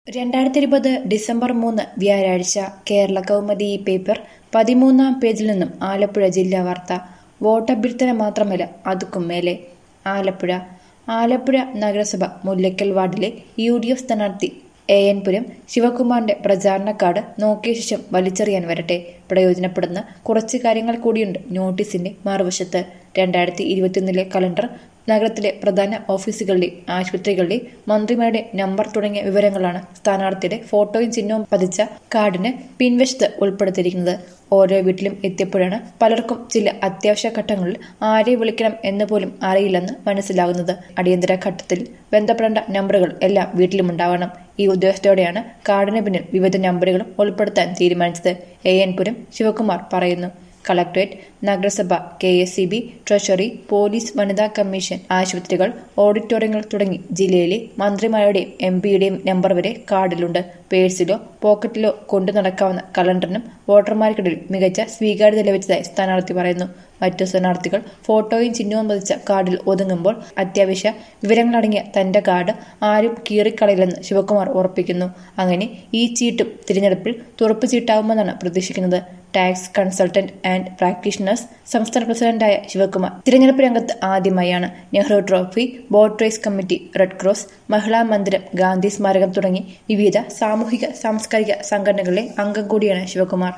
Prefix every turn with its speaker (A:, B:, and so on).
A: രണ്ടായിരത്തി ഇരുപത് ഡിസംബർ മൂന്ന് വ്യാഴാഴ്ച കേരള കൗമുദി ഈ പേപ്പർ പതിമൂന്നാം പേജിൽ നിന്നും ആലപ്പുഴ ജില്ലാ വാർത്ത വോട്ടഭ്യർത്ഥന മാത്രമല്ല അതുക്കും മേലെ ആലപ്പുഴ ആലപ്പുഴ നഗരസഭ മുല്ലക്കൽ വാർഡിലെ യു ഡി എഫ് സ്ഥാനാർത്ഥി എ എൻ പുരം ശിവകുമാറിന്റെ പ്രചാരണ കാർഡ് നോക്കിയ ശേഷം വലിച്ചെറിയാൻ വരട്ടെ പ്രയോജനപ്പെടുന്ന കുറച്ച് കാര്യങ്ങൾ കൂടിയുണ്ട് നോട്ടീസിന്റെ മറുവശത്ത് രണ്ടായിരത്തി ഇരുപത്തിയൊന്നിലെ കലണ്ടർ നഗരത്തിലെ പ്രധാന ഓഫീസുകളുടെയും ആശുപത്രികളുടെയും മന്ത്രിമാരുടെ നമ്പർ തുടങ്ങിയ വിവരങ്ങളാണ് സ്ഥാനാർത്ഥിയുടെ ഫോട്ടോയും ചിഹ്നവും പതിച്ച കാർഡിന് പിൻവശത്ത് ഉൾപ്പെടുത്തിയിരിക്കുന്നത് ഓരോ വീട്ടിലും എത്തിയപ്പോഴാണ് പലർക്കും ചില അത്യാവശ്യ ഘട്ടങ്ങളിൽ ആരെ വിളിക്കണം എന്ന് പോലും അറിയില്ലെന്ന് മനസ്സിലാകുന്നത് അടിയന്തര ഘട്ടത്തിൽ ബന്ധപ്പെടേണ്ട നമ്പറുകൾ എല്ലാം വീട്ടിലുമുണ്ടാവണം ഈ ഉദ്ദേശത്തോടെയാണ് കാർഡിന് പിന്നിൽ വിവിധ നമ്പറുകളും ഉൾപ്പെടുത്താൻ തീരുമാനിച്ചത് എ എൻ പുരം ശിവകുമാർ പറയുന്നു കളക്ടറേറ്റ് നഗരസഭ K S C B treasury police വനിതാ കമ്മീഷൻ ആശുപത്രികൾ ഓഡിറ്റോറിയങ്ങൾ തുടങ്ങി ജില്ലയിലെ മന്ത്രിമാരുടെയും എം പിയുടെയും നമ്പർ വരെ കാർഡിലുണ്ട് പേഴ്സിലോ പോക്കറ്റിലോ കൊണ്ടു നടക്കാവുന്ന കലണ്ടറിനും വോട്ടർമാർക്കിടയിൽ മികച്ച സ്വീകാര്യത ലഭിച്ചതായി സ്ഥാനാർത്ഥി പറയുന്നു മറ്റു സ്ഥാനാർത്ഥികൾ ഫോട്ടോയും ചിഹ്നവും പതിച്ച കാർഡിൽ ഒതുങ്ങുമ്പോൾ അത്യാവശ്യ വിവരങ്ങളടങ്ങിയ തന്റെ കാർഡ് ആരും കീറിക്കളയില്ലെന്ന് ശിവകുമാർ ഉറപ്പിക്കുന്നു അങ്ങനെ ഈ ചീട്ടും തിരഞ്ഞെടുപ്പിൽ തുറപ്പ് ചീട്ടാവുമെന്നാണ് പ്രതീക്ഷിക്കുന്നത് ടാക്സ് കൺസൾട്ടന്റ് ആൻഡ് പ്രാക്ടീഷണേഴ്സ് സംസ്ഥാന പ്രസിഡന്റായ ശിവകുമാർ തിരഞ്ഞെടുപ്പ് രംഗത്ത് ആദ്യമായാണ് Nehru trophy boat race committee Red Cross Mahila Mandiram Gandhi സ്മാരകം തുടങ്ങി വിവിധ സാമൂഹിക സാംസ്കാരിക സംഘടനകളിലെ അംഗം കൂടിയാണ് ശിവകുമാർ